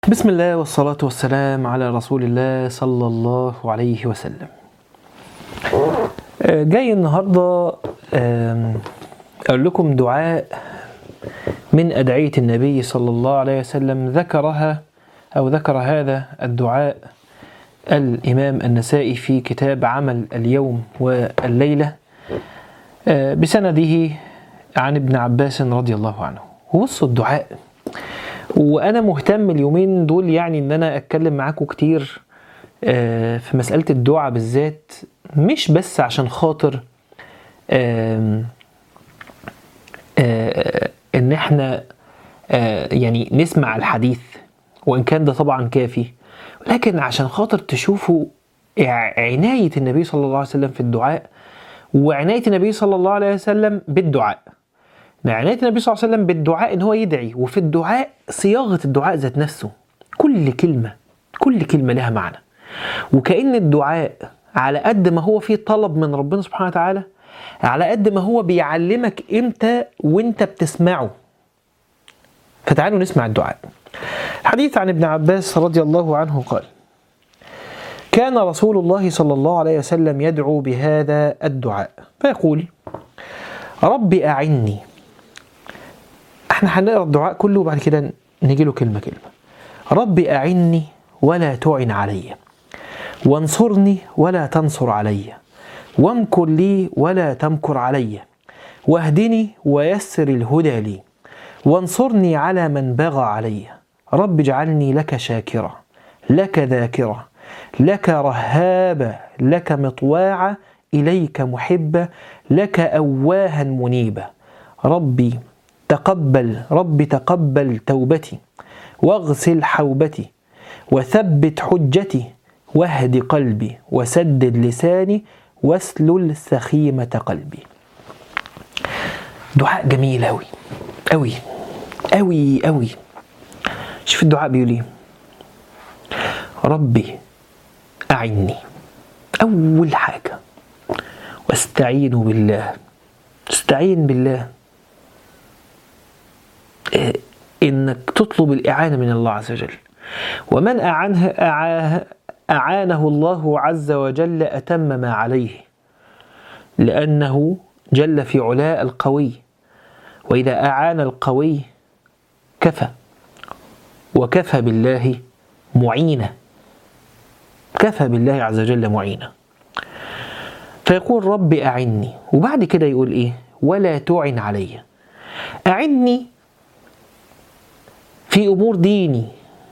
بسم الله والصلاة والسلام على رسول الله صلى الله عليه وسلم آه، جاي النهاردة آم، أقول لكم دعاء من أدعية النبي صلى الله عليه وسلم ذكرها أو ذكر هذا الدعاء الإمام النسائي في كتاب عمل اليوم والليلة آه، بسنده عن ابن عباس رضي الله عنه وبصوا الدعاء وانا مهتم اليومين دول يعني ان انا اتكلم معاكم كتير آه، في مسألة الدعاء بالذات مش بس عشان خاطر آم، آه، ان احنا آه، يعني نسمع الحديث وان كان ده طبعا كافي لكن عشان خاطر تشوفوا ع- عناية النبي صلى الله عليه وسلم في الدعاء وعناية النبي صلى الله عليه وسلم بالدعاء عناية النبي صلى الله عليه وسلم بالدعاء ان هو يدعي وفي الدعاء صياغة الدعاء ذات نفسه كل كلمة كل كلمة لها معنى وكأن الدعاء على قد ما هو فيه طلب من ربنا سبحانه وتعالى على قد ما هو بيعلمك امتى وانت بتسمعه فتعالوا نسمع الدعاء الحديث عن ابن عباس رضي الله عنه قال كان رسول الله صلى الله عليه وسلم يدعو بهذا الدعاء فيقول رب أعني احنا هنقرا الدعاء كله وبعد كده نيجي له كلمة كلمة رب أعني ولا تعن علي وانصرني ولا تنصر علي وامكر لي ولا تمكر علي واهدني ويسر الهدى لي وانصرني على من بغى علي رب اجعلني لك شاكرا لك ذاكرا لك رهابا لك مطواعا إليك محبا لك أواها منيبا ربي تقبل ربي تقبل توبتي واغسل حوبتي وثبت حجتي واهد قلبي وسدد لساني واسلل سخيمة قلبي دعاء جميل أوي أوي أوي أوي شوف الدعاء بيقول ايه ربي أعني أول حاجة واستعين بالله استعين بالله إيه، انك تطلب الاعانه من الله عز وجل ومن اعانه أعاه اعانه الله عز وجل اتم ما عليه لانه جل في علاء القوي واذا اعان القوي كفى وكفى بالله معينا كفى بالله عز وجل معينا فيقول رب أعني وبعد كده يقول إيه ولا تعن علي أعني في أمور ديني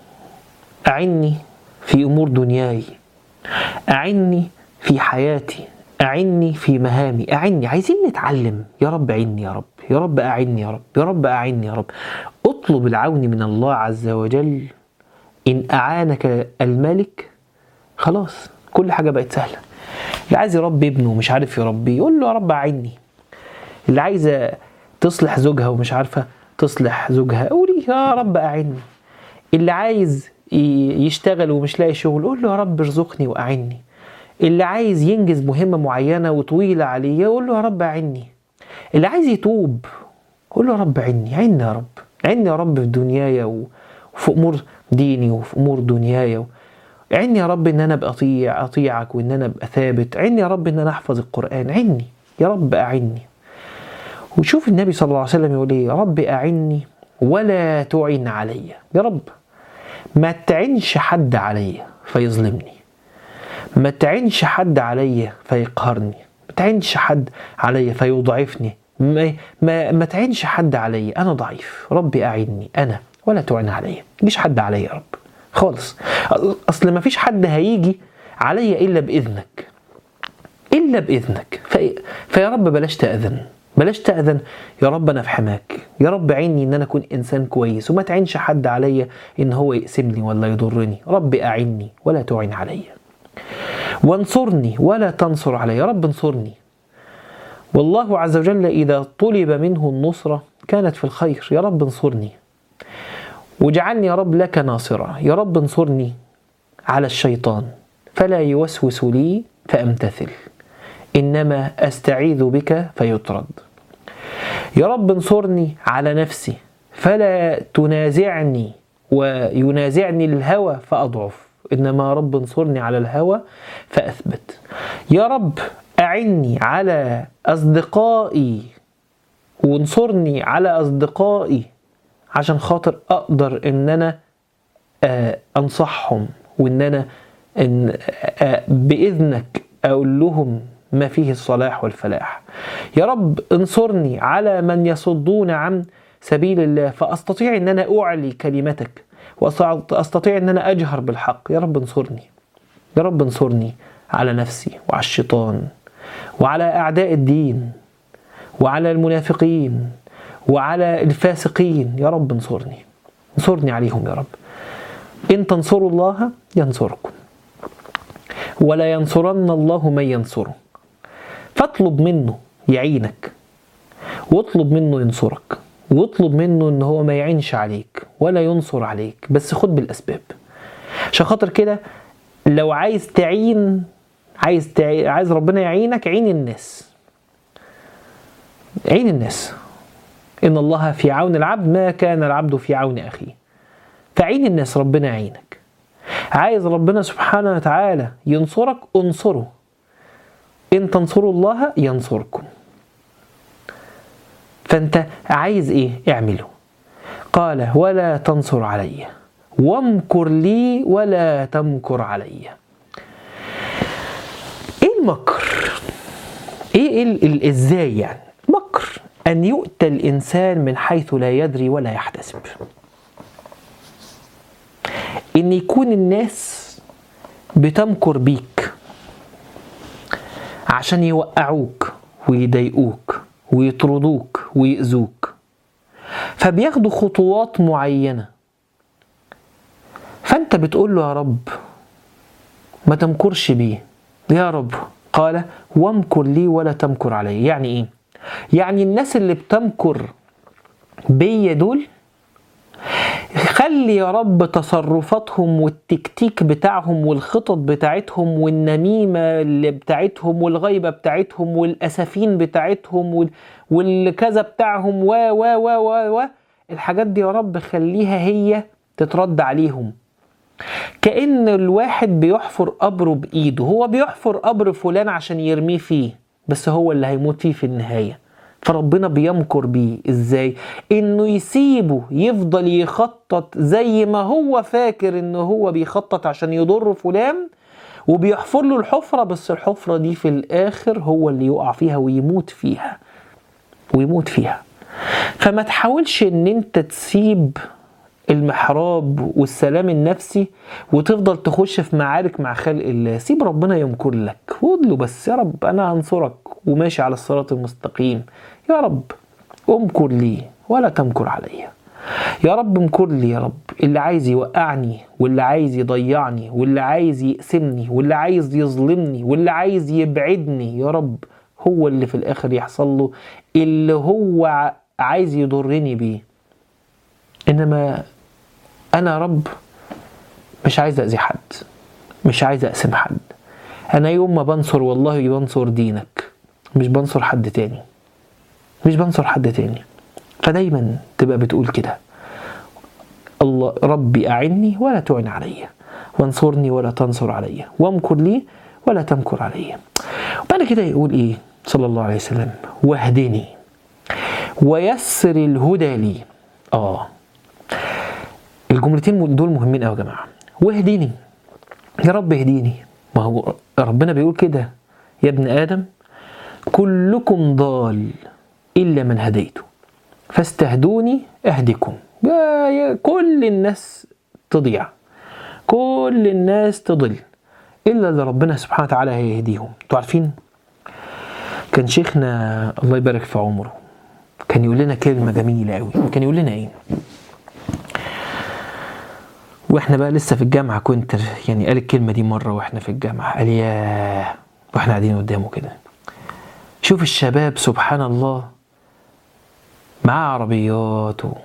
أعني في أمور دنياي أعني في حياتي أعني في مهامي أعني عايزين نتعلم يا رب أعني يا رب يا رب أعني يا رب يا رب أعني يا رب اطلب العون من الله عز وجل إن أعانك الملك خلاص كل حاجة بقت سهلة اللي عايز يربي ابنه ومش عارف يربيه يقول له يا رب أعني اللي عايزة تصلح زوجها ومش عارفة تصلح زوجها قولي يا رب أعني اللي عايز ي- يشتغل ومش لاقي شغل قول له يا رب ارزقني وأعني اللي عايز ينجز مهمة معينة وطويلة عليه يقول له يا رب أعني اللي عايز يتوب قول له يا رب عني عني يا رب عني يا رب في دنياي و- وفي أمور ديني وفي أمور دنياي و... عني يا رب ان انا ابقى اطيع اطيعك وان انا ابقى ثابت عني يا رب ان انا احفظ القران عني يا رب اعني وشوف النبي صلى الله عليه وسلم يقول ايه يا رب اعني ولا تعن علي يا رب ما تعنش حد عليا فيظلمني ما تعنش حد عليا فيقهرني ما تعنش حد عليا فيضعفني ما, ما, ما تعنش حد عليا انا ضعيف ربي اعني انا ولا تعن عليا مفيش حد عليا يا رب خالص اصل ما فيش حد هيجي عليا الا باذنك الا باذنك في... فيا رب بلاش تاذن بلاش تاذن يا رب انا في حماك يا رب عيني ان انا اكون انسان كويس وما تعينش حد عليا ان هو يقسمني ولا يضرني رب اعني ولا تعين عليا وانصرني ولا تنصر علي يا رب انصرني والله عز وجل إذا طلب منه النصرة كانت في الخير يا رب انصرني واجعلني يا رب لك ناصرا يا رب انصرني على الشيطان فلا يوسوس لي فأمتثل إنما أستعيذ بك فيطرد يا رب انصرني على نفسي فلا تنازعني وينازعني الهوى فأضعف إنما رب انصرني على الهوى فأثبت يا رب أعني على أصدقائي وانصرني على أصدقائي عشان خاطر أقدر إن أنا آه، أنصحهم وإن أنا إن آه، بإذنك أقول لهم ما فيه الصلاح والفلاح يا رب انصرني على من يصدون عن سبيل الله فأستطيع أن أنا أعلي كلمتك وأستطيع أن أنا أجهر بالحق يا رب انصرني يا رب انصرني على نفسي وعلى الشيطان وعلى أعداء الدين وعلى المنافقين وعلى الفاسقين يا رب انصرني انصرني عليهم يا رب إن تنصروا الله ينصركم ولا ينصرن الله من ينصره فاطلب منه يعينك واطلب منه ينصرك واطلب منه ان هو ما يعينش عليك ولا ينصر عليك بس خد بالاسباب عشان خاطر كده لو عايز تعين عايز تعي... عايز ربنا يعينك عين الناس عين الناس ان الله في عون العبد ما كان العبد في عون اخيه فعين الناس ربنا يعينك عايز ربنا سبحانه وتعالى ينصرك انصره ان تنصروا الله ينصركم فانت عايز ايه اعمله قال ولا تنصر علي وامكر لي ولا تمكر علي ايه المكر ايه, إيه ازاي يعني مكر ان يؤتى الانسان من حيث لا يدري ولا يحتسب ان يكون الناس بتمكر بيك عشان يوقعوك ويضايقوك ويطردوك ويأذوك فبياخدوا خطوات معينة فأنت بتقول له يا رب ما تمكرش بيه يا رب قال وامكر لي ولا تمكر علي يعني ايه يعني الناس اللي بتمكر بيا دول خلي يا رب تصرفاتهم والتكتيك بتاعهم والخطط بتاعتهم والنميمة اللي بتاعتهم والغيبة بتاعتهم والأسفين بتاعتهم والكذا بتاعهم و و و و و الحاجات دي يا رب خليها هي تترد عليهم كأن الواحد بيحفر قبره بإيده هو بيحفر قبر فلان عشان يرميه فيه بس هو اللي هيموت فيه في النهايه فربنا بيمكر بيه ازاي انه يسيبه يفضل يخطط زي ما هو فاكر ان هو بيخطط عشان يضر فلان وبيحفر له الحفرة بس الحفرة دي في الاخر هو اللي يقع فيها ويموت فيها ويموت فيها فما تحاولش ان انت تسيب المحراب والسلام النفسي وتفضل تخش في معارك مع خلق الله سيب ربنا يمكر لك خد له بس يا رب انا هنصرك وماشي على الصراط المستقيم يا رب امكر لي ولا تمكر علي يا رب امكر لي يا رب اللي عايز يوقعني واللي عايز يضيعني واللي عايز يقسمني واللي عايز يظلمني واللي عايز يبعدني يا رب هو اللي في الاخر يحصل له اللي هو عايز يضرني بيه انما انا يا رب مش عايز اذي حد مش عايز اقسم حد انا يوم ما بنصر والله بنصر دينك مش بنصر حد تاني مش بنصر حد تاني فدايما تبقى بتقول كده الله ربي أعني ولا تعن علي وانصرني ولا تنصر علي وامكر لي ولا تمكر علي وبعد كده يقول ايه صلى الله عليه وسلم واهدني ويسر الهدى لي اه الجملتين دول مهمين قوي يا جماعه واهديني يا رب اهديني ما هو ربنا بيقول كده يا ابن ادم كلكم ضال إلا من هديته فاستهدوني أهدكم كل الناس تضيع كل الناس تضل إلا اللي ربنا سبحانه وتعالى هيهديهم انتوا عارفين كان شيخنا الله يبارك في عمره كان يقول لنا كلمة جميلة قوي كان يقول لنا ايه واحنا بقى لسه في الجامعة كنت يعني قال الكلمة دي مرة واحنا في الجامعة قال يا واحنا قاعدين قدامه كده شوف الشباب سبحان الله معاه عربيات و...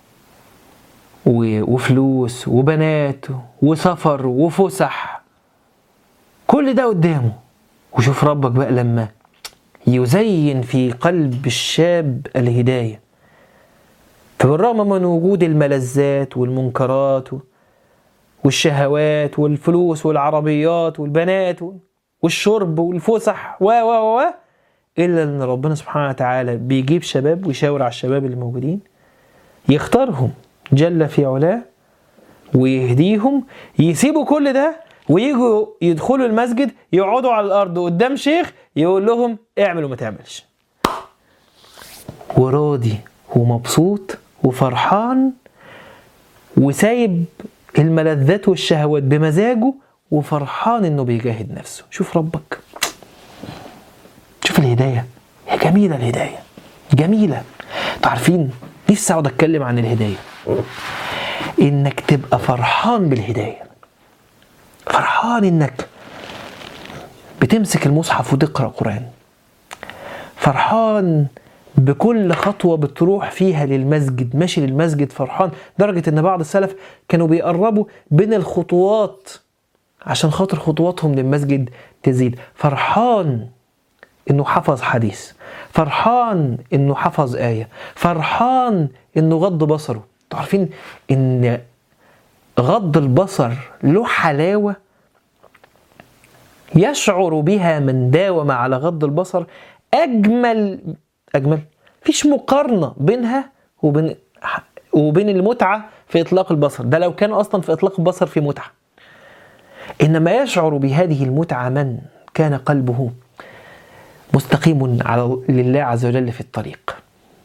وفلوس وبنات وسفر وفسح كل ده قدامه وشوف ربك بقى لما يزين في قلب الشاب الهداية فبالرغم من وجود الملذات والمنكرات والشهوات والفلوس والعربيات والبنات والشرب والفسح و و و الا ان ربنا سبحانه وتعالى بيجيب شباب ويشاور على الشباب اللي موجودين يختارهم جل في علاه ويهديهم يسيبوا كل ده ويجوا يدخلوا المسجد يقعدوا على الارض قدام شيخ يقول لهم اعمل وما تعملش وراضي ومبسوط وفرحان وسايب الملذات والشهوات بمزاجه وفرحان انه بيجاهد نفسه شوف ربك شوف الهدايه هي جميله الهدايه جميله عارفين نفسي اقعد اتكلم عن الهدايه انك تبقى فرحان بالهدايه فرحان انك بتمسك المصحف وتقرا قران فرحان بكل خطوة بتروح فيها للمسجد ماشي للمسجد فرحان درجة ان بعض السلف كانوا بيقربوا بين الخطوات عشان خاطر خطواتهم للمسجد تزيد فرحان انه حفظ حديث فرحان انه حفظ آية فرحان انه غض بصره عارفين ان غض البصر له حلاوة يشعر بها من داوم على غض البصر أجمل أجمل فيش مقارنة بينها وبين وبين المتعة في إطلاق البصر ده لو كان أصلا في إطلاق البصر في متعة إنما يشعر بهذه المتعة من كان قلبه مستقيم على لله عز وجل في الطريق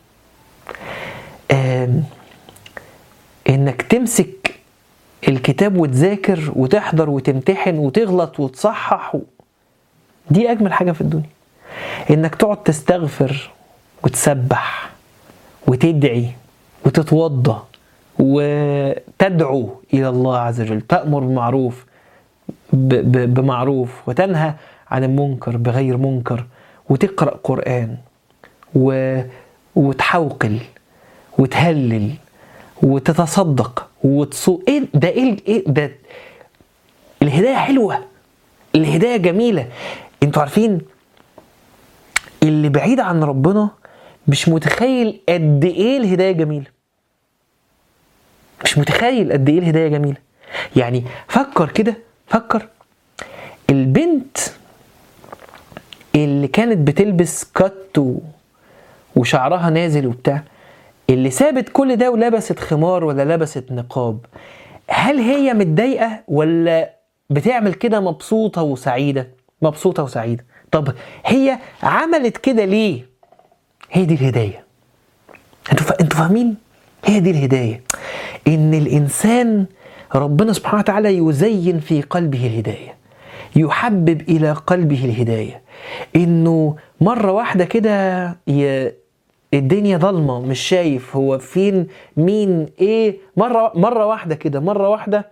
إنك تمسك الكتاب وتذاكر وتحضر وتمتحن وتغلط وتصحح دي أجمل حاجة في الدنيا إنك تقعد تستغفر وتسبح وتدعي وتتوضا وتدعو الى الله عز وجل تامر بالمعروف بمعروف وتنهى عن المنكر بغير منكر وتقرا قران و... وتحوقل وتهلل وتتصدق وتصو ايه ده ايه ايه ده الهدايه حلوه الهدايه جميله انتوا عارفين اللي بعيد عن ربنا مش متخيل قد ايه الهدايه جميله مش متخيل قد ايه الهدايه جميله يعني فكر كده فكر البنت اللي كانت بتلبس كت وشعرها نازل وبتاع اللي سابت كل ده ولبست خمار ولا لبست نقاب هل هي متضايقه ولا بتعمل كده مبسوطه وسعيده مبسوطه وسعيده طب هي عملت كده ليه هي دي الهدايه انتوا انتوا فاهمين هي دي الهدايه ان الانسان ربنا سبحانه وتعالى يزين في قلبه الهدايه يحبب الى قلبه الهدايه انه مره واحده كده ي... الدنيا ضلمه مش شايف هو فين مين ايه مره مره واحده كده مره واحده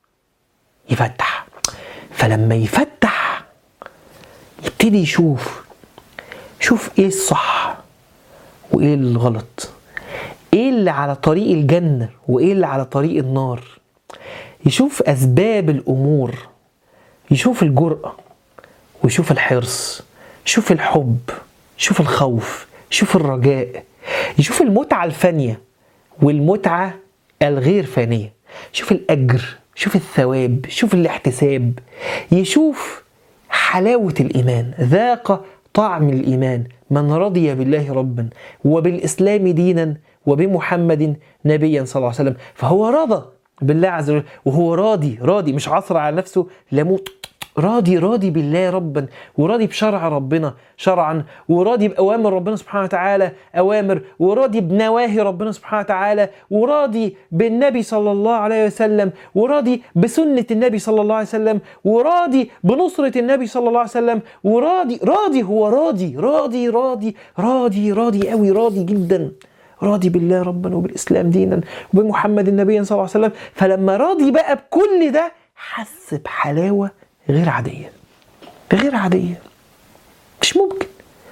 يفتح فلما يفتح يبتدي يشوف شوف ايه الصح وايه الغلط ايه اللي على طريق الجنة وايه اللي على طريق النار يشوف اسباب الامور يشوف الجرأة ويشوف الحرص يشوف الحب يشوف الخوف يشوف الرجاء يشوف المتعة الفانية والمتعة الغير فانية يشوف الأجر يشوف الثواب يشوف الاحتساب يشوف حلاوة الإيمان ذاق طعم الإيمان من رضي بالله ربا وبالإسلام دينا وبمحمد نبيا صلى الله عليه وسلم فهو رضى بالله عز وجل وهو راضي راضي مش عصر على نفسه لموت راضي راضي بالله ربا وراضي بشرع ربنا شرعا وراضي بأوامر ربنا سبحانه وتعالى أوامر وراضي بنواهي ربنا سبحانه وتعالى وراضي بالنبي صلى الله عليه وسلم وراضي بسنة النبي صلى الله عليه وسلم وراضي بنصرة النبي صلى الله عليه وسلم وراضي راضي هو راضي راضي راضي راضي راضي قوي راضي جدا راضي بالله ربا وبالإسلام دينا وبمحمد النبي صلى الله عليه وسلم فلما راضي بقى بكل ده حس بحلاوة غير عادية غير عادية مش ممكن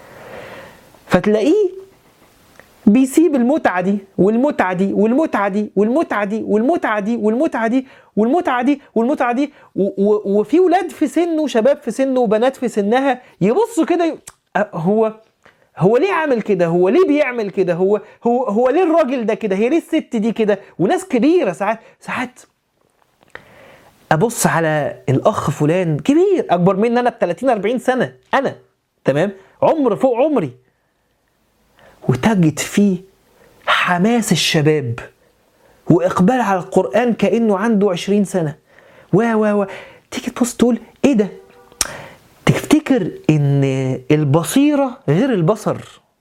فتلاقيه بيسيب المتعة دي والمتعة دي والمتعة دي والمتعة دي والمتعة دي والمتعة دي والمتعة دي والمتعة دي وفي ولاد في سنه شباب في سنه وبنات في سنها يبصوا كده هو هو ليه عامل كده هو ليه بيعمل كده هو هو هو ليه الراجل ده كده هي ليه الست دي كده وناس كبيره ساعات ساعات ابص على الاخ فلان كبير اكبر مني انا ب 30 40 سنه انا تمام عمر فوق عمري وتجد فيه حماس الشباب واقبال على القران كانه عنده 20 سنه و و و تيجي تبص تقول ايه ده تفتكر ان البصيره غير البصر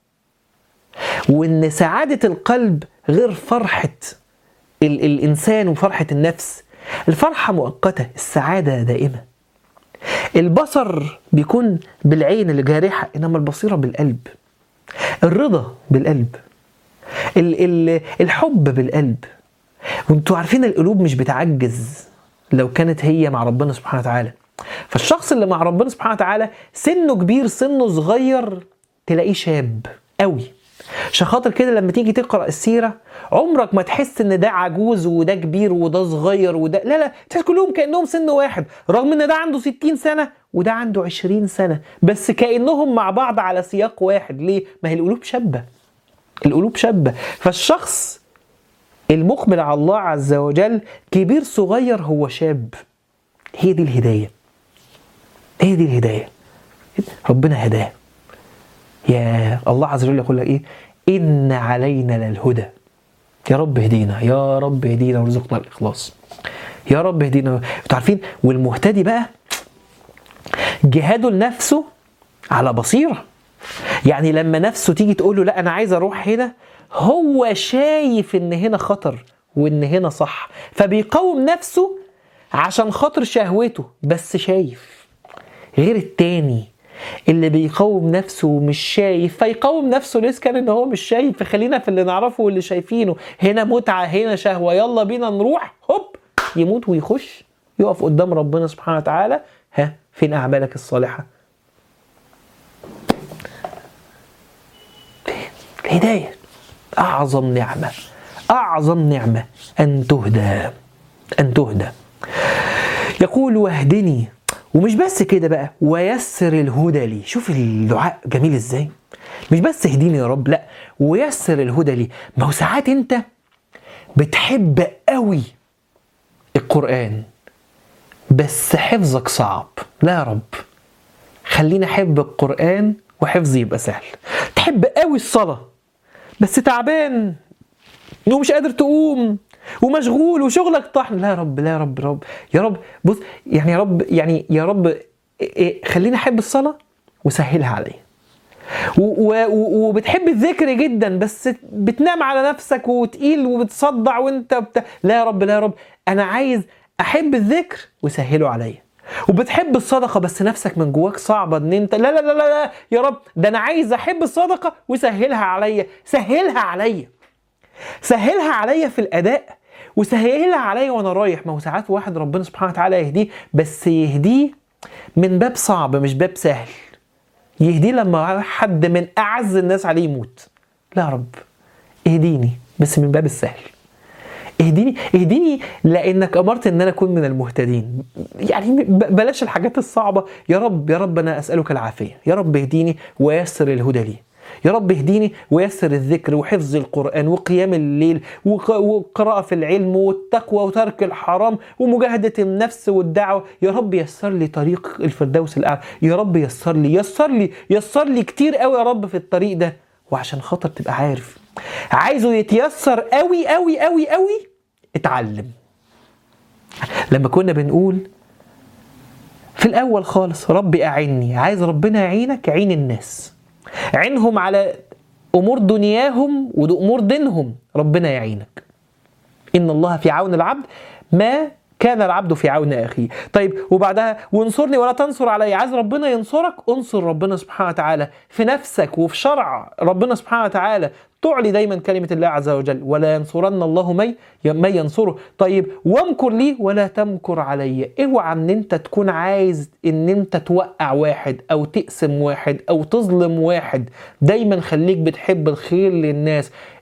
وان سعاده القلب غير فرحه ال الانسان وفرحه النفس الفرحه مؤقته السعاده دائمه البصر بيكون بالعين الجارحه انما البصيره بالقلب الرضا بالقلب ال ال الحب بالقلب وانتوا عارفين القلوب مش بتعجز لو كانت هي مع ربنا سبحانه وتعالى فالشخص اللي مع ربنا سبحانه وتعالى سنه كبير سنه صغير تلاقيه شاب قوي عشان خاطر كده لما تيجي تقرا السيره عمرك ما تحس ان ده عجوز وده كبير وده صغير وده لا لا تحس كلهم كانهم سن واحد رغم ان ده عنده 60 سنه وده عنده 20 سنه بس كانهم مع بعض على سياق واحد ليه ما هي القلوب شابه القلوب شابه فالشخص المقبل على الله عز وجل كبير صغير هو شاب هي دي الهدايه هي دي الهدايه ربنا هداه يا الله عز وجل يقول لك ايه ان علينا للهدى يا رب اهدينا يا رب اهدينا وارزقنا الاخلاص يا رب اهدينا انتوا عارفين والمهتدي بقى جهاده لنفسه على بصيره يعني لما نفسه تيجي تقول له لا انا عايز اروح هنا هو شايف ان هنا خطر وان هنا صح فبيقاوم نفسه عشان خاطر شهوته بس شايف غير التاني اللي بيقاوم نفسه ومش شايف فيقاوم نفسه ليه كان ان هو مش شايف فخلينا في اللي نعرفه واللي شايفينه هنا متعه هنا شهوه يلا بينا نروح هوب يموت ويخش يقف قدام ربنا سبحانه وتعالى ها فين اعمالك الصالحه الهدايه اعظم نعمه اعظم نعمه ان تهدى ان تهدى يقول واهدني ومش بس كده بقى ويسر الهدى لي شوف الدعاء جميل ازاي مش بس اهديني يا رب لا ويسر الهدى لي ما هو ساعات انت بتحب قوي القرآن بس حفظك صعب لا يا رب خليني احب القرآن وحفظي يبقى سهل تحب قوي الصلاة بس تعبان ومش قادر تقوم ومشغول وشغلك طحن لا يا رب لا يا رب رب يا رب بص يعني يا رب يعني يا رب إيه خليني احب الصلاه وسهلها عليا وبتحب الذكر جدا بس بتنام على نفسك وتقيل وبتصدع وانت بتا... لا يا رب لا يا رب انا عايز احب الذكر وسهله عليا وبتحب الصدقه بس نفسك من جواك صعبه ان انت لا لا لا لا, لا يا رب ده انا عايز احب الصدقه وسهلها عليا سهلها عليا سهلها عليا في الاداء وسهلها عليا وانا رايح ما هو ساعات واحد ربنا سبحانه وتعالى يهديه بس يهديه من باب صعب مش باب سهل يهديه لما حد من اعز الناس عليه يموت لا يا رب اهديني بس من باب السهل اهديني اهديني لانك امرت ان انا اكون من المهتدين يعني بلاش الحاجات الصعبه يا رب يا رب انا اسالك العافيه يا رب اهديني ويسر الهدى لي يا رب اهديني ويسر الذكر وحفظ القرآن وقيام الليل وقراءة في العلم والتقوى وترك الحرام ومجاهدة النفس والدعوة يا رب يسر لي طريق الفردوس الأعلى يا رب يسر لي يسر لي يسر لي كتير قوي يا رب في الطريق ده وعشان خاطر تبقى عارف عايزه يتيسر قوي قوي قوي قوي اتعلم لما كنا بنقول في الأول خالص ربي أعني عايز ربنا يعينك عين الناس عينهم على امور دنياهم وامور دينهم ربنا يعينك ان الله في عون العبد ما كان العبد في عون اخيه طيب وبعدها وانصرني ولا تنصر علي عايز ربنا ينصرك انصر ربنا سبحانه وتعالى في نفسك وفي شرع ربنا سبحانه وتعالى تعلي دايما كلمة الله عز وجل ولا ينصرن الله من من ينصره طيب وامكر لي ولا تمكر علي اوعى ان انت تكون عايز ان انت توقع واحد او تقسم واحد او تظلم واحد دايما خليك بتحب الخير للناس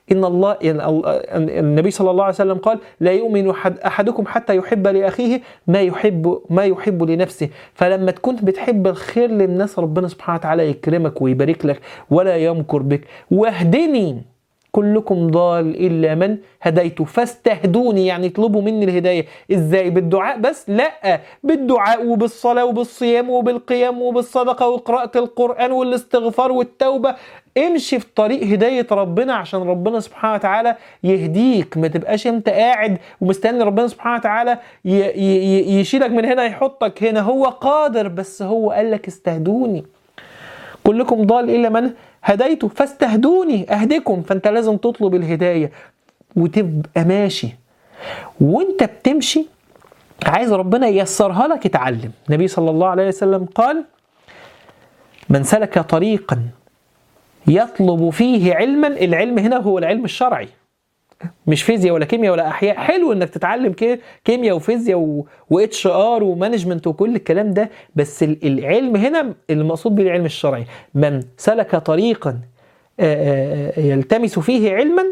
إن الله النبي صلى الله عليه وسلم قال لا يؤمن أحدكم حتى يحب لأخيه ما يحب ما يحب لنفسه فلما تكون بتحب الخير للناس ربنا سبحانه وتعالى يكرمك ويبارك لك ولا يمكر بك واهدني كلكم ضال إلا من هديته فاستهدوني يعني اطلبوا مني الهداية إزاي بالدعاء بس لا بالدعاء وبالصلاة وبالصيام وبالقيام وبالصدقة وقراءة القرآن والاستغفار والتوبة امشي في طريق هداية ربنا عشان ربنا سبحانه وتعالى يهديك ما تبقاش انت قاعد ومستني ربنا سبحانه وتعالى يشيلك من هنا يحطك هنا هو قادر بس هو قال لك استهدوني كلكم ضال إلا من هديته فاستهدوني أهدكم فأنت لازم تطلب الهداية وتبقى ماشي وانت بتمشي عايز ربنا ييسرها لك اتعلم النبي صلى الله عليه وسلم قال من سلك طريقا يطلب فيه علما العلم هنا هو العلم الشرعي مش فيزياء ولا كيمياء ولا احياء حلو انك تتعلم كيمياء وفيزياء واتش ار ومانجمنت وكل الكلام ده بس العلم هنا المقصود به العلم الشرعي من سلك طريقا يلتمس فيه علما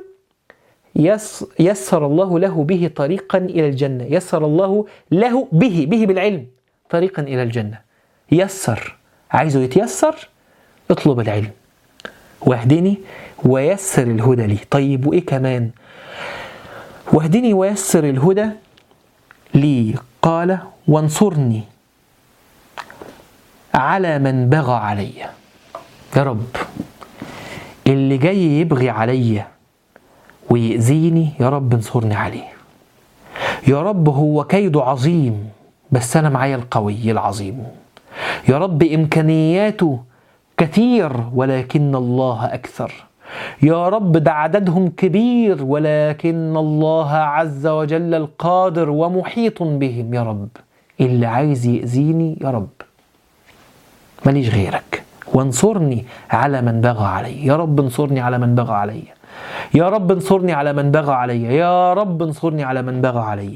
يسر الله له به طريقا الى الجنه يسر الله له به به بالعلم طريقا الى الجنه يسر عايزه يتيسر اطلب العلم واهدني ويسر الهدى لي طيب وايه كمان واهدني ويسر الهدى لي قال وانصرني على من بغى علي يا رب اللي جاي يبغي عليا ويأذيني يا رب انصرني عليه يا رب هو كيده عظيم بس أنا معايا القوي العظيم يا رب إمكانياته كثير ولكن الله أكثر يا رب ده عددهم كبير ولكن الله عز وجل القادر ومحيط بهم يا رب اللي عايز يأذيني يا رب ماليش غيرك وانصرني على من بغى علي يا رب انصرني على من بغى علي يا رب انصرني على من بغى علي يا رب انصرني على من بغى علي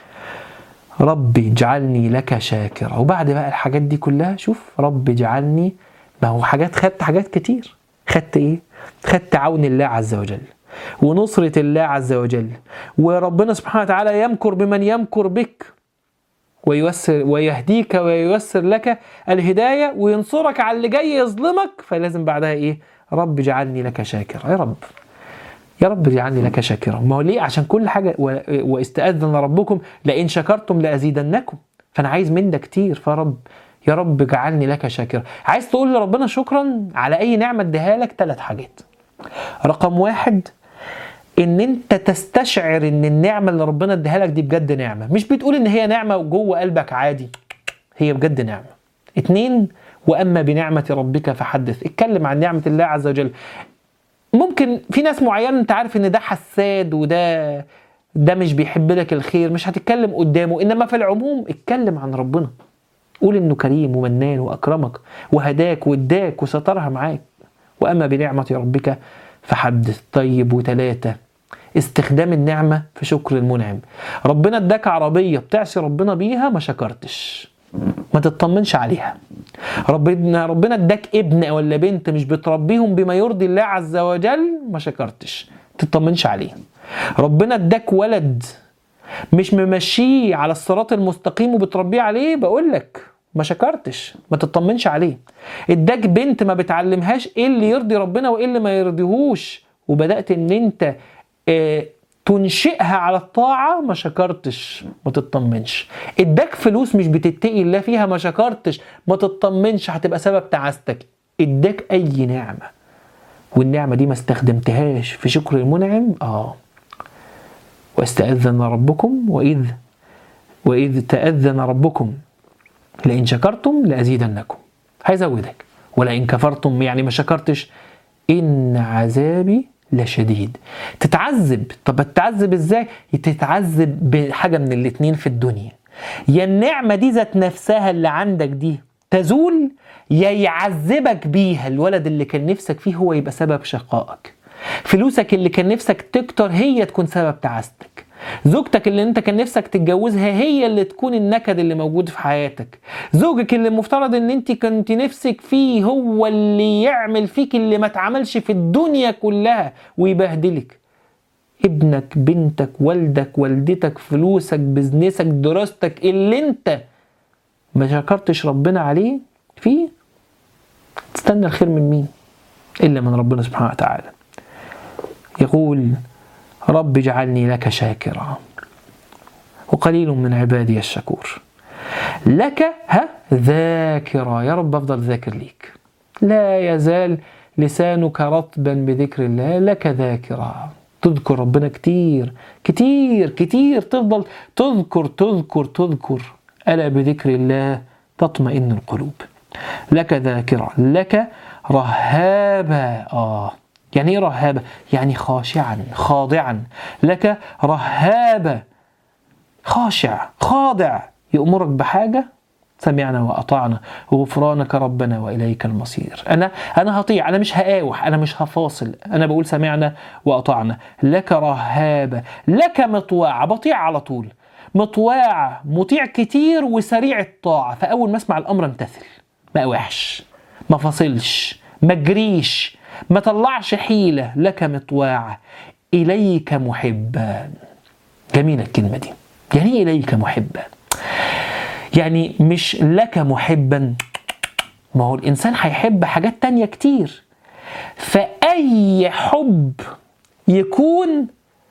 ربي اجعلني لك شاكرا وبعد بقى الحاجات دي كلها شوف رب اجعلني ما هو حاجات خدت حاجات كتير خدت ايه خدت عون الله عز وجل ونصرة الله عز وجل وربنا سبحانه وتعالى يمكر بمن يمكر بك وييسر ويهديك وييسر لك الهداية وينصرك على اللي جاي يظلمك فلازم بعدها ايه رب اجعلني لك شاكرا يا رب يا رب اجعلني لك شاكرا ما هو ليه عشان كل حاجة واستأذن ربكم لئن شكرتم لأزيدنكم فأنا عايز من ده كتير فرب يا رب اجعلني لك شاكرا عايز تقول لربنا شكرا على اي نعمه اديها لك ثلاث حاجات رقم واحد ان انت تستشعر ان النعمه اللي ربنا اديها لك دي بجد نعمه مش بتقول ان هي نعمه جوه قلبك عادي هي بجد نعمه اتنين واما بنعمه ربك فحدث اتكلم عن نعمه الله عز وجل ممكن في ناس معينه انت عارف ان ده حساد وده ده مش بيحب لك الخير مش هتتكلم قدامه انما في العموم اتكلم عن ربنا قول انه كريم ومنان واكرمك وهداك واداك وسترها معاك واما بنعمه ربك فحدث طيب وثلاثه استخدام النعمه في شكر المنعم ربنا اداك عربيه بتعصي ربنا بيها ما شكرتش ما تطمنش عليها ربنا ربنا اداك ابن ولا بنت مش بتربيهم بما يرضي الله عز وجل ما شكرتش تطمنش عليه ربنا اداك ولد مش ممشيه على الصراط المستقيم وبتربيه عليه بقول لك ما شكرتش ما تطمنش عليه اداك بنت ما بتعلمهاش ايه اللي يرضي ربنا وايه اللي ما يرضيهوش وبدات ان انت اه تنشئها على الطاعة ما شكرتش ما تطمنش اداك فلوس مش بتتقي الله فيها ما شكرتش ما تطمنش هتبقى سبب تعاستك اداك اي نعمة والنعمة دي ما استخدمتهاش في شكر المنعم اه واستأذن ربكم وإذ وإذ تأذن ربكم لئن شكرتم لأزيدنكم هيزودك ولئن كفرتم يعني ما شكرتش إن عذابي لشديد تتعذب طب تتعذب ازاي تتعذب بحاجة من الاتنين في الدنيا يا النعمة دي ذات نفسها اللي عندك دي تزول يا يعذبك بيها الولد اللي كان نفسك فيه هو يبقى سبب شقائك فلوسك اللي كان نفسك تكتر هي تكون سبب تعاستك زوجتك اللي انت كان نفسك تتجوزها هي اللي تكون النكد اللي موجود في حياتك زوجك اللي المفترض ان انت كنت نفسك فيه هو اللي يعمل فيك اللي ما اتعملش في الدنيا كلها ويبهدلك ابنك بنتك والدك والدتك فلوسك بزنسك دراستك اللي انت ما شكرتش ربنا عليه فيه تستنى الخير من مين إلا من ربنا سبحانه وتعالى يقول رب اجعلني لك شاكرا وقليل من عبادي الشكور لك ها ذاكرا يا رب أفضل ذاكر ليك لا يزال لسانك رطبا بذكر الله لك ذاكرا تذكر ربنا كتير كتير كتير تفضل تذكر تذكر تذكر ألا بذكر الله تطمئن القلوب لك ذاكرة لك رهابة آه يعني ايه رهابة؟ يعني خاشعا خاضعا لك رهابة خاشع خاضع يأمرك بحاجة سمعنا وأطعنا غفرانك ربنا وإليك المصير أنا أنا هطيع أنا مش هقاوح أنا مش هفاصل أنا بقول سمعنا وأطعنا لك رهابة لك مطواع بطيع على طول مطواع مطيع كتير وسريع الطاعة فأول ما أسمع الأمر امتثل ما أوحش ما فاصلش ما جريش ما طلعش حيلة لك مطواع إليك محبا جميلة الكلمة دي يعني إيه إليك محبا يعني مش لك محبا ما هو الإنسان هيحب حاجات تانية كتير فأي حب يكون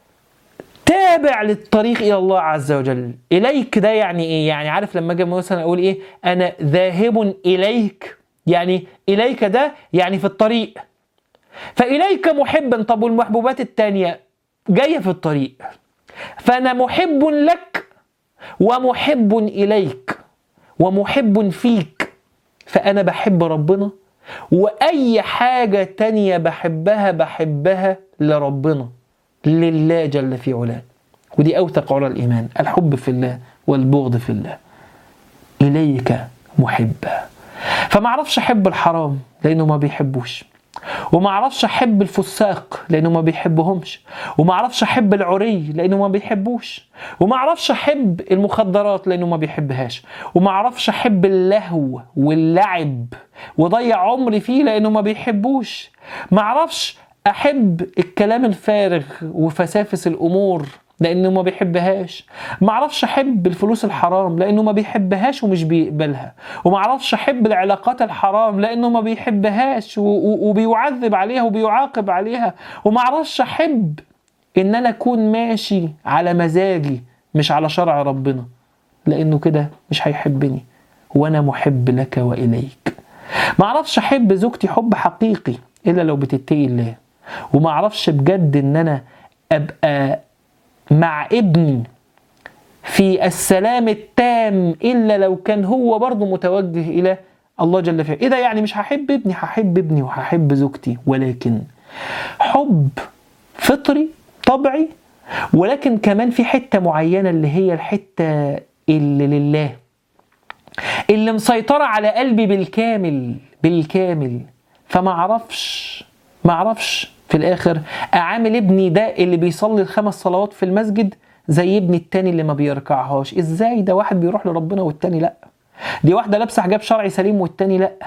تابع للطريق الى الله عز وجل اليك ده يعني ايه يعني عارف لما اجي مثلا اقول ايه انا ذاهب اليك يعني اليك ده يعني في الطريق فاليك محبا طب والمحبوبات التانية جايه في الطريق فانا محب لك ومحب اليك ومحب فيك فانا بحب ربنا واي حاجه تانية بحبها بحبها لربنا لله جل في علاه ودي أوثق على الإيمان الحب في الله والبغض في الله إليك محبا فما اعرفش احب الحرام لانه ما بيحبوش وما اعرفش احب الفساق لانه ما بيحبهمش وما اعرفش احب العري لانه ما بيحبوش وما اعرفش احب المخدرات لانه ما بيحبهاش وما اعرفش احب اللهو واللعب وضيع عمري فيه لانه ما بيحبوش ما اعرفش احب الكلام الفارغ وفسافس الامور لانه ما بيحبهاش ما اعرفش احب الفلوس الحرام لانه ما بيحبهاش ومش بيقبلها وما اعرفش احب العلاقات الحرام لانه ما بيحبهاش و- و- وبيعذب عليها وبيعاقب عليها وما اعرفش احب ان انا اكون ماشي على مزاجي مش على شرع ربنا لانه كده مش هيحبني وانا محب لك واليك ما اعرفش احب زوجتي حب حقيقي الا لو بتتقي الله وما اعرفش بجد ان انا ابقى مع ابني في السلام التام الا لو كان هو برضه متوجه الى الله جل في ايه ده يعني مش هحب ابني هحب ابني وهحب زوجتي ولكن حب فطري طبيعي ولكن كمان في حته معينه اللي هي الحته اللي لله اللي مسيطره على قلبي بالكامل بالكامل فما اعرفش ما اعرفش في الاخر اعامل ابني ده اللي بيصلي الخمس صلوات في المسجد زي ابني التاني اللي ما بيركعهاش ازاي ده واحد بيروح لربنا والتاني لا دي واحده لابسه حجاب شرعي سليم والتاني لا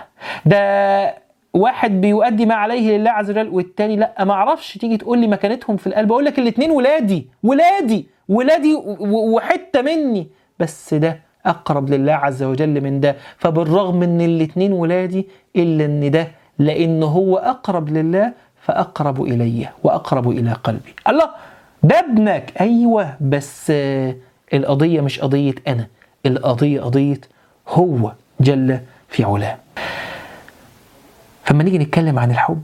ده واحد بيؤدي ما عليه لله عز وجل والتاني لا ما اعرفش تيجي تقول لي مكانتهم في القلب اقول لك الاثنين ولادي ولادي ولادي و- وحته مني بس ده اقرب لله عز وجل من ده فبالرغم ان الاثنين ولادي الا ان ده لانه هو اقرب لله فاقرب الي واقرب الى قلبي الله ده ابنك ايوه بس آه، القضيه مش قضيه انا القضيه قضيه هو جل في علاه فما نيجي نتكلم عن الحب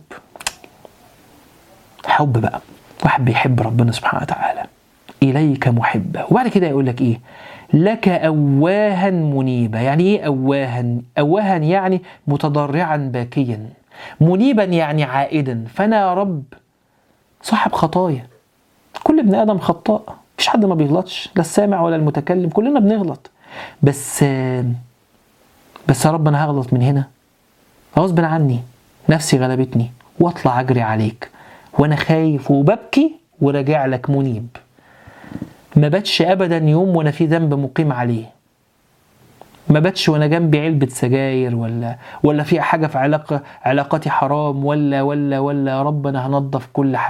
حب بقى واحد بيحب ربنا سبحانه وتعالى إليك محبة وبعد كده يقول لك إيه لك أواها منيبا يعني إيه أواها أواها يعني متضرعا باكيا منيبا يعني عائدا فأنا يا رب صاحب خطايا كل ابن آدم خطاء مفيش حد ما بيغلطش لا السامع ولا المتكلم كلنا بنغلط بس بس يا رب أنا هغلط من هنا غصب عني نفسي غلبتني واطلع اجري عليك وانا خايف وببكي وراجع لك منيب ما باتش ابدا يوم وانا في ذنب مقيم عليه ما باتش وانا جنبي علبة سجاير ولا ولا في حاجة في علاقة علاقاتي حرام ولا ولا ولا يا رب انا هنضف كل حاجة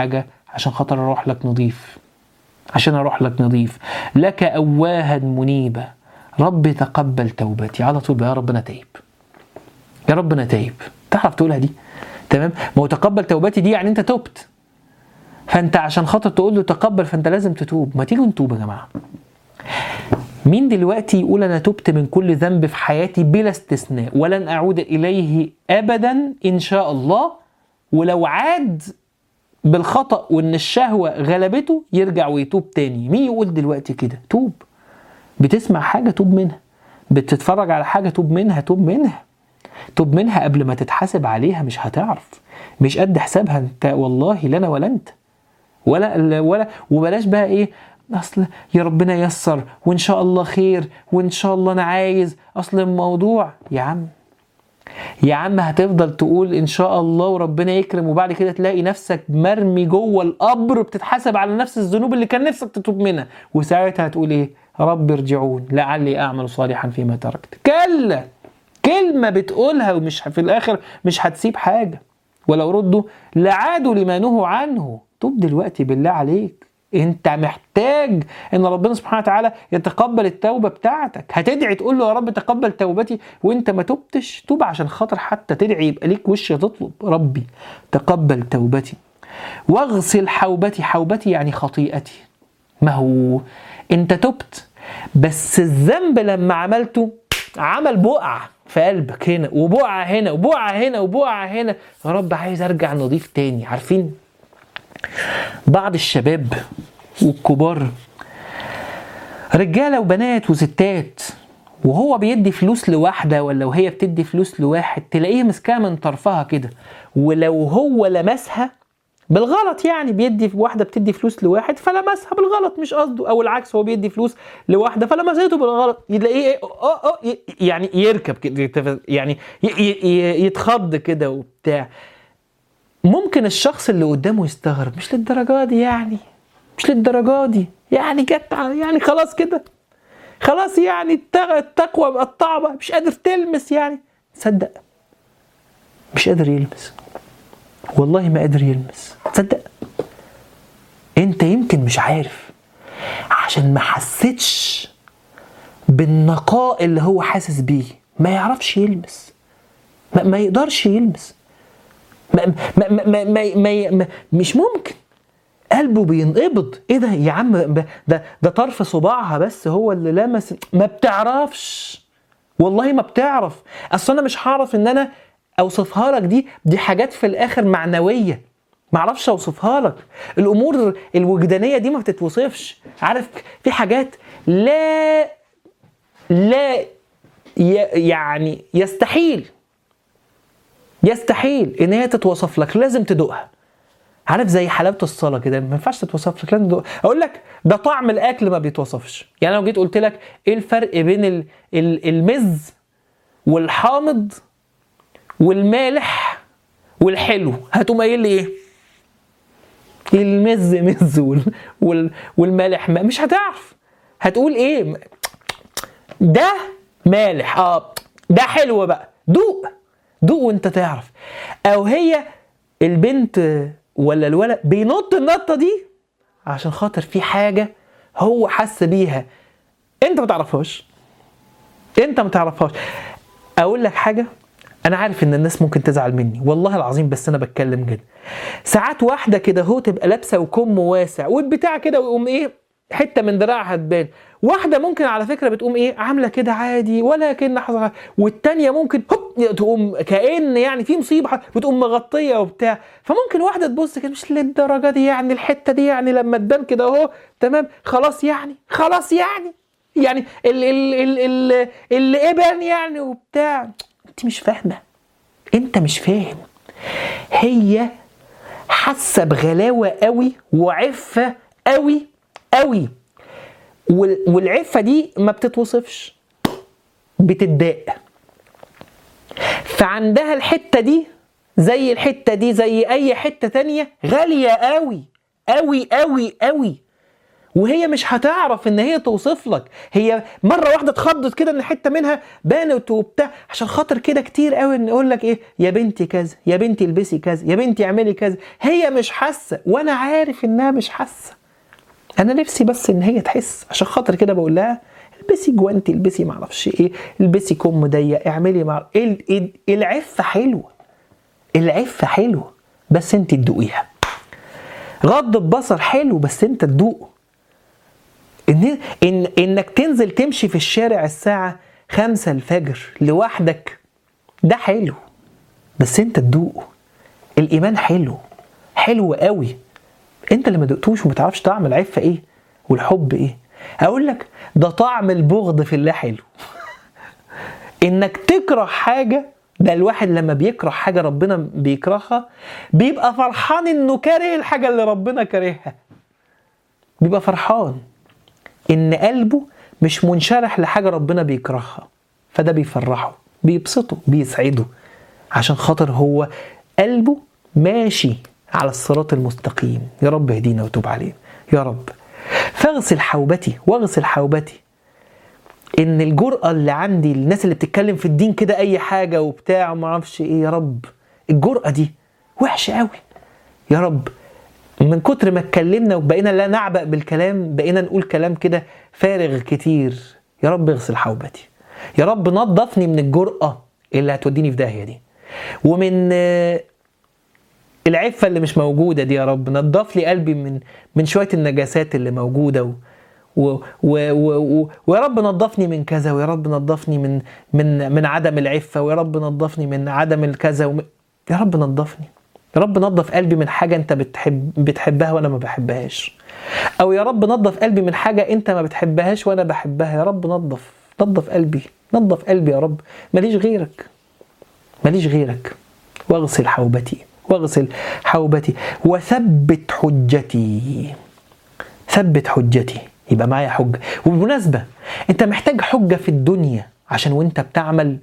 عشان خاطر اروح لك نضيف عشان اروح لك نضيف لك اواها منيبا رب تقبل توبتي على طول بقى يا رب انا تايب يا رب انا تايب تعرف تقولها دي تمام ما هو تقبل توبتي دي يعني انت تبت فانت عشان خاطر تقول له تقبل فانت لازم تتوب ما تيجوا نتوب يا جماعه مين دلوقتي يقول انا تبت من كل ذنب في حياتي بلا استثناء ولن اعود اليه ابدا ان شاء الله ولو عاد بالخطا وان الشهوه غلبته يرجع ويتوب تاني مين يقول دلوقتي كده توب بتسمع حاجه توب منها بتتفرج على حاجه توب منها توب منها توب منها قبل ما تتحاسب عليها مش هتعرف مش قد حسابها انت والله لا انا ولا انت ولا ولا وبلاش بقى ايه اصل يا ربنا يسر وان شاء الله خير وان شاء الله انا عايز اصل الموضوع يا عم يا عم هتفضل تقول ان شاء الله وربنا يكرم وبعد كده تلاقي نفسك مرمي جوه القبر بتتحاسب على نفس الذنوب اللي كان نفسك تتوب منها وساعتها هتقول ايه رب ارجعون لعلي اعمل صالحا فيما تركت كلا كلمة بتقولها ومش في الآخر مش هتسيب حاجة ولو ردوا لعادوا لما نهوا عنه توب دلوقتي بالله عليك انت محتاج ان ربنا سبحانه وتعالى يتقبل التوبه بتاعتك هتدعي تقول له يا رب تقبل توبتي وانت ما تبتش توب عشان خاطر حتى تدعي يبقى ليك وش تطلب ربي تقبل توبتي واغسل حوبتي حوبتي يعني خطيئتي ما هو انت تبت بس الذنب لما عملته عمل بقع في قلبك هنا وبقعة هنا وبقعة هنا وبقعة هنا يا رب عايز ارجع نضيف تاني عارفين بعض الشباب والكبار رجالة وبنات وستات وهو بيدي فلوس لواحدة ولا وهي بتدي فلوس لواحد تلاقيه مسكها من طرفها كده ولو هو لمسها بالغلط يعني بيدي واحده بتدي فلوس لواحد فلمسها بالغلط مش قصده او العكس هو بيدي فلوس لواحده فلمسته بالغلط تلاقيه ايه اه اه يعني يركب كده يعني يتخض كده وبتاع ممكن الشخص اللي قدامه يستغرب مش للدرجه دي يعني مش للدرجه دي يعني جت يعني خلاص كده خلاص يعني التقوى مقطعه مش قادر تلمس يعني تصدق مش قادر يلمس والله ما قادر يلمس تصدق انت يمكن مش عارف عشان ما حسيتش بالنقاء اللي هو حاسس بيه ما يعرفش يلمس ما, ما يقدرش يلمس ما, ما, ما, ما, ما, ما مش ممكن قلبه بينقبض ايه ده يا عم ده ده طرف صباعها بس هو اللي لمس ما بتعرفش والله ما بتعرف اصل انا مش هعرف ان انا اوصفها لك دي دي حاجات في الاخر معنويه ما اعرفش اوصفها لك الامور الوجدانيه دي ما بتتوصفش عارف في حاجات لا لا يعني يستحيل يستحيل ان هي تتوصف لك لازم تدوقها عارف زي حلاوه الصلاه كده ما ينفعش تتوصف لك لازم تدوقها اقول لك ده طعم الاكل ما بيتوصفش يعني لو جيت قلت لك ايه الفرق بين المز والحامض والمالح والحلو هتقوم قايل لي ايه المز مز وال... وال... والمالح ما. مش هتعرف هتقول ايه ده مالح اه ده حلو بقى دوق دوق وانت تعرف او هي البنت ولا الولد بينط النطه دي عشان خاطر في حاجه هو حس بيها انت ما تعرفهاش انت ما تعرفهاش اقول لك حاجه انا عارف ان الناس ممكن تزعل مني والله العظيم بس انا بتكلم جد ساعات واحده كده هو تبقى لابسه وكم واسع والبتاع كده ويقوم ايه حته من دراعها تبان واحده ممكن على فكره بتقوم ايه عامله كده عادي ولا كان حصل والتانيه ممكن هوب تقوم كأن يعني في مصيبه بتقوم مغطيه وبتاع فممكن واحده تبص كده مش للدرجه دي يعني الحته دي يعني لما تبان كده اهو تمام خلاص يعني خلاص يعني يعني ال ال ال ال اللي ابن يعني وبتاع انت مش فاهمه انت مش فاهم هي حاسه بغلاوه قوي وعفه قوي قوي والعفه دي ما بتتوصفش بتتضايق فعندها الحته دي زي الحته دي زي اي حته تانية غاليه قوي قوي قوي قوي وهي مش هتعرف ان هي توصف لك هي مره واحده اتخضت كده ان حته منها بانت وبتاع عشان خاطر كده كتير قوي ان يقول لك ايه يا بنتي كذا يا بنتي البسي كذا يا بنتي اعملي كذا هي مش حاسه وانا عارف انها مش حاسه انا نفسي بس ان هي تحس عشان خاطر كده بقول لها البسي جوانتي البسي معرفش ايه البسي كم ضيق اعملي مع ال- ال- العفه حلوه العفه حلوه بس انت تدوقيها غض البصر حلو بس انت تدوقه ان ان انك تنزل تمشي في الشارع الساعه خمسة الفجر لوحدك ده حلو بس انت تدوقه الايمان حلو حلو قوي انت اللي ما دقتوش وما تعرفش طعم العفه ايه والحب ايه اقول لك ده طعم البغض في الله حلو انك تكره حاجه ده الواحد لما بيكره حاجه ربنا بيكرهها بيبقى فرحان انه كاره الحاجه اللي ربنا كارهها بيبقى فرحان ان قلبه مش منشرح لحاجه ربنا بيكرهها فده بيفرحه بيبسطه بيسعده عشان خاطر هو قلبه ماشي على الصراط المستقيم يا رب اهدينا وتوب علينا يا رب فاغسل حوبتي واغسل حوبتي ان الجرأة اللي عندي الناس اللي بتتكلم في الدين كده اي حاجة وبتاع وما اعرفش ايه يا رب الجرأة دي وحشة قوي يا رب من كتر ما اتكلمنا وبقينا لا نعبأ بالكلام بقينا نقول كلام كده فارغ كتير يا رب اغسل حوبتي يا رب نظفني من الجرأة اللي هتوديني في داهية دي ومن آه، العفة اللي مش موجودة دي يا رب نضف لي قلبي من من شوية النجاسات اللي موجودة و و و و و ويا رب نضفني من كذا ويا رب نضفني من من من عدم العفة ويا رب نضفني من عدم الكذا وم... يا رب نضفني يا رب نضف قلبي من حاجة أنت بتحب بتحبها وأنا ما بحبهاش أو يا رب نضف قلبي من حاجة أنت ما بتحبهاش وأنا بحبها يا رب نضف نضف قلبي نضف قلبي يا رب ماليش غيرك ماليش غيرك واغسل حوبتي واغسل حوبتي وثبت حجتي ثبت حجتي يبقى معايا حجة وبالمناسبة انت محتاج حجة في الدنيا عشان وانت بتعمل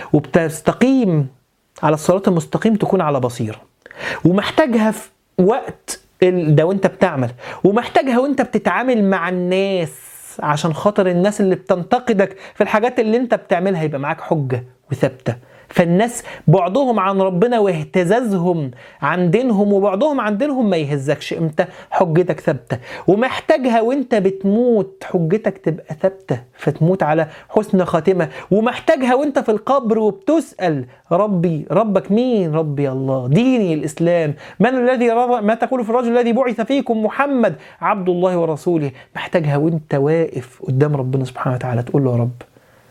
وبتستقيم على الصراط المستقيم تكون على بصيرة ومحتاجها في وقت ال- ده وانت بتعمل ومحتاجها وانت بتتعامل مع الناس عشان خاطر الناس اللي بتنتقدك في الحاجات اللي انت بتعملها يبقى معاك حجة وثابتة فالناس بعدهم عن ربنا واهتزازهم عن دينهم وبعدهم عن دينهم ما يهزكش امتى حجتك ثابته ومحتاجها وانت بتموت حجتك تبقى ثابته فتموت على حسن خاتمه ومحتاجها وانت في القبر وبتسال ربي ربك مين ربي الله ديني الاسلام من الذي رضى ما تقول في الرجل الذي بعث فيكم محمد عبد الله ورسوله محتاجها وانت واقف قدام ربنا سبحانه وتعالى تقول له يا رب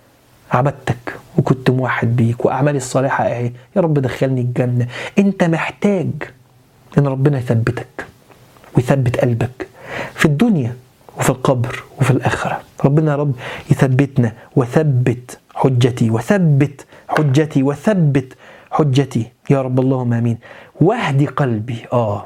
عبدتك وكنت موحد بيك واعمالي الصالحه اهي يا رب دخلني الجنه انت محتاج ان ربنا يثبتك ويثبت قلبك في الدنيا وفي القبر وفي الاخره ربنا يا رب يثبتنا وثبت حجتي وثبت حجتي وثبت حجتي يا رب اللهم امين واهدي قلبي اه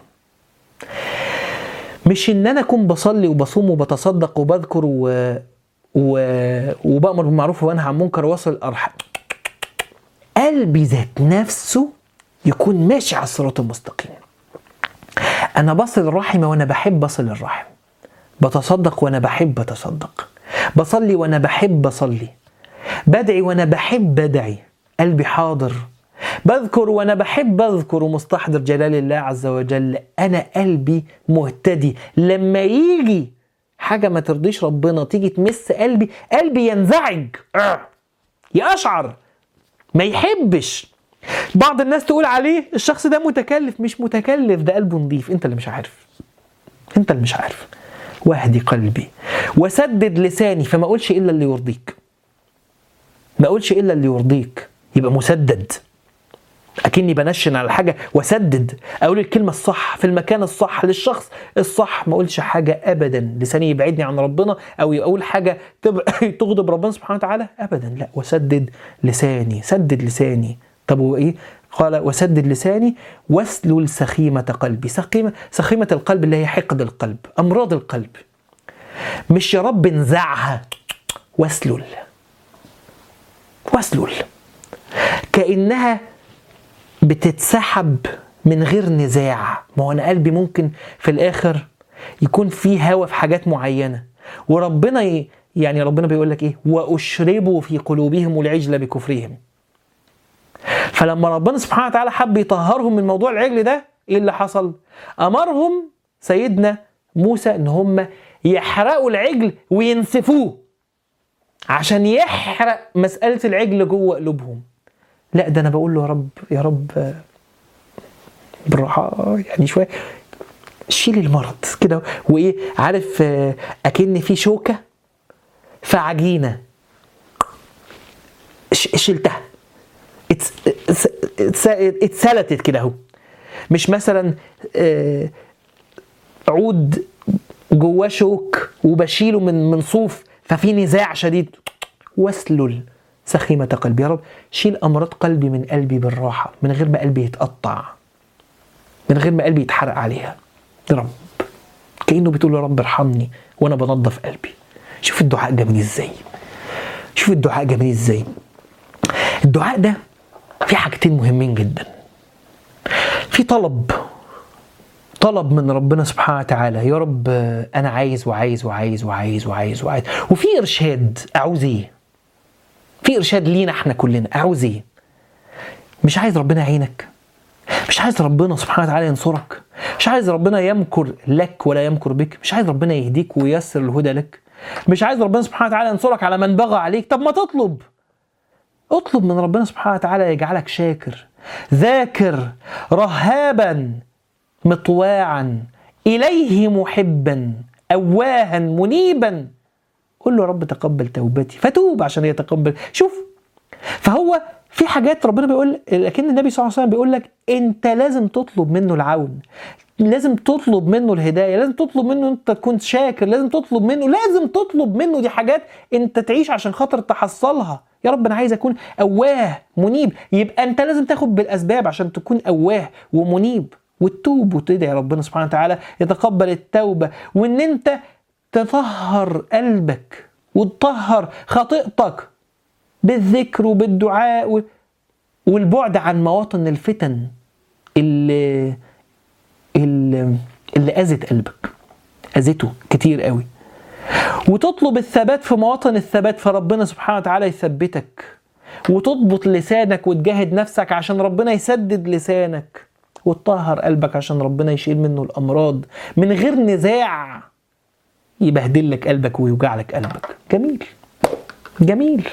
مش ان انا اكون بصلي وبصوم وبتصدق وبذكر و... و... وبأمر بالمعروف وانهى عن المنكر واصل الارحام قلبي ذات نفسه يكون ماشي على الصراط المستقيم انا بصل الرحمه وانا بحب اصل الرحم بتصدق وانا بحب اتصدق بصلي وانا بحب اصلي بدعي وانا بحب ادعي قلبي حاضر بذكر وانا بحب اذكر ومستحضر جلال الله عز وجل انا قلبي مهتدي لما يجي حاجه ما ترضيش ربنا تيجي تمس قلبي قلبي ينزعج آه. يقشعر ما يحبش بعض الناس تقول عليه الشخص ده متكلف مش متكلف ده قلبه نظيف انت اللي مش عارف انت اللي مش عارف واهدي قلبي وسدد لساني فما اقولش الا اللي يرضيك ما اقولش الا اللي يرضيك يبقى مسدد اكني بنشن على حاجه واسدد اقول الكلمه الصح في المكان الصح للشخص الصح ما اقولش حاجه ابدا لساني يبعدني عن ربنا او اقول حاجه تب- تغضب ربنا سبحانه وتعالى ابدا لا وسدد لساني سدد لساني طب وايه قال وسدد لساني واسلل سخيمة قلبي سخيمة سخيمة القلب اللي هي حقد القلب أمراض القلب مش يا رب انزعها واسلل واسلل كأنها بتتسحب من غير نزاع ما هو أنا قلبي ممكن في الآخر يكون في هوى في حاجات معينه وربنا ي... يعني ربنا بيقول لك ايه واشربوا في قلوبهم العجل بكفرهم فلما ربنا سبحانه وتعالى حب يطهرهم من موضوع العجل ده ايه اللي حصل امرهم سيدنا موسى ان هم يحرقوا العجل وينسفوه عشان يحرق مسألة العجل جوه قلوبهم لا ده انا بقول له يا رب يا رب آه، بالراحة يعني شوية شيل المرض كده وايه عارف آه، اكن في شوكة في عجينة ش- شلتها اتس- اتس- اتس- اتسلتت كده اهو مش مثلا آه، عود جواه شوك وبشيله من من صوف ففي نزاع شديد واسلل سخيمة قلبي يا رب شيل أمراض قلبي من قلبي بالراحة من غير ما قلبي يتقطع من غير ما قلبي يتحرق عليها يا رب كأنه بتقول يا رب ارحمني وأنا بنظف قلبي شوف الدعاء جميل ازاي شوف الدعاء جميل ازاي الدعاء ده في حاجتين مهمين جدا في طلب طلب من ربنا سبحانه وتعالى يا رب آه، انا عايز وعايز وعايز وعايز وعايز وعايز وفي ارشاد اعوز ايه في ارشاد لينا احنا كلنا اعوز ايه مش عايز ربنا يعينك مش عايز ربنا سبحانه وتعالى ينصرك مش عايز ربنا يمكر لك ولا يمكر بك مش عايز ربنا يهديك وييسر الهدى لك مش عايز ربنا سبحانه وتعالى ينصرك على من بغى عليك طب ما تطلب اطلب من ربنا سبحانه وتعالى يجعلك شاكر ذاكر رهابا مطواعا إليه محبا أواها منيبا قل له يا رب تقبل توبتي فتوب عشان يتقبل شوف فهو في حاجات ربنا بيقول لكن النبي صلى الله عليه وسلم بيقول لك انت لازم تطلب منه العون لازم تطلب منه الهدايه لازم تطلب منه انت تكون شاكر لازم تطلب منه لازم تطلب منه دي حاجات انت تعيش عشان خاطر تحصلها يا رب انا عايز اكون اواه منيب يبقى انت لازم تاخد بالاسباب عشان تكون اواه ومنيب وتتوب وتدعي ربنا سبحانه وتعالى يتقبل التوبه وان انت تطهر قلبك وتطهر خطيئتك بالذكر وبالدعاء و- والبعد عن مواطن الفتن اللي اللي, اللي اذت قلبك اذته كتير قوي وتطلب الثبات في مواطن الثبات فربنا سبحانه وتعالى يثبتك وتضبط لسانك وتجاهد نفسك عشان ربنا يسدد لسانك وتطهر قلبك عشان ربنا يشيل منه الامراض من غير نزاع يبهدل لك قلبك ويوجع لك قلبك جميل جميل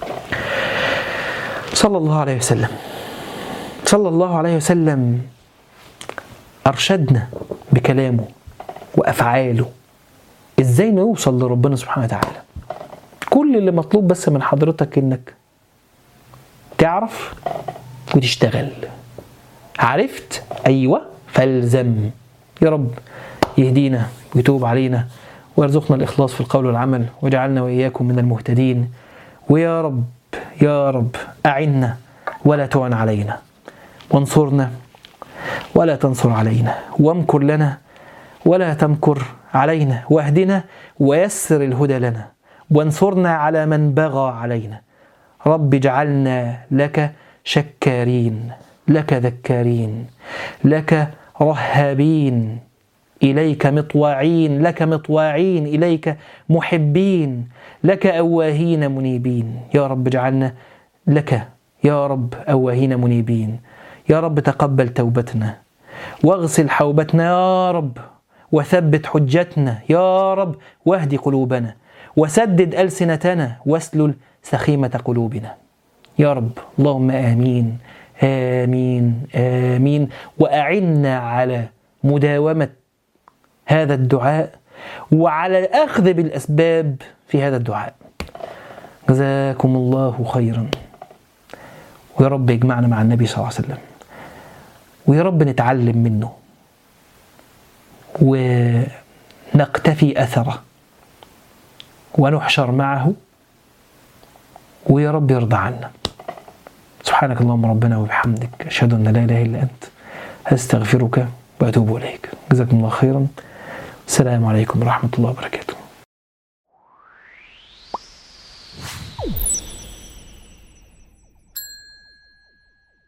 صلى الله عليه وسلم صلى الله عليه وسلم أرشدنا بكلامه وأفعاله إزاي نوصل لربنا سبحانه وتعالى كل اللي مطلوب بس من حضرتك إنك تعرف وتشتغل عرفت أيوة فالزم يا رب يهدينا ويتوب علينا ويرزقنا الإخلاص في القول والعمل ويجعلنا وإياكم من المهتدين ويا رب يا رب أعنا ولا تعن علينا وانصرنا ولا تنصر علينا وامكر لنا ولا تمكر علينا واهدنا ويسر الهدى لنا وانصرنا على من بغى علينا رب اجعلنا لك شكارين لك ذكارين لك رهابين إليك مطواعين لك مطواعين إليك محبين لك أواهين منيبين يا رب اجعلنا لك يا رب أواهين منيبين يا رب تقبل توبتنا واغسل حوبتنا يا رب وثبت حجتنا يا رب واهد قلوبنا وسدد ألسنتنا واسلل سخيمة قلوبنا يا رب اللهم آمين آمين آمين وأعنا على مداومة هذا الدعاء وعلى الأخذ بالأسباب في هذا الدعاء جزاكم الله خيرا ويا رب يجمعنا مع النبي صلى الله عليه وسلم ويا رب نتعلم منه ونقتفي أثره ونحشر معه ويا رب يرضى عنا سبحانك اللهم ربنا وبحمدك أشهد أن لا إله إلا أنت أستغفرك وأتوب إليك جزاكم الله خيرا السلام عليكم ورحمة الله وبركاته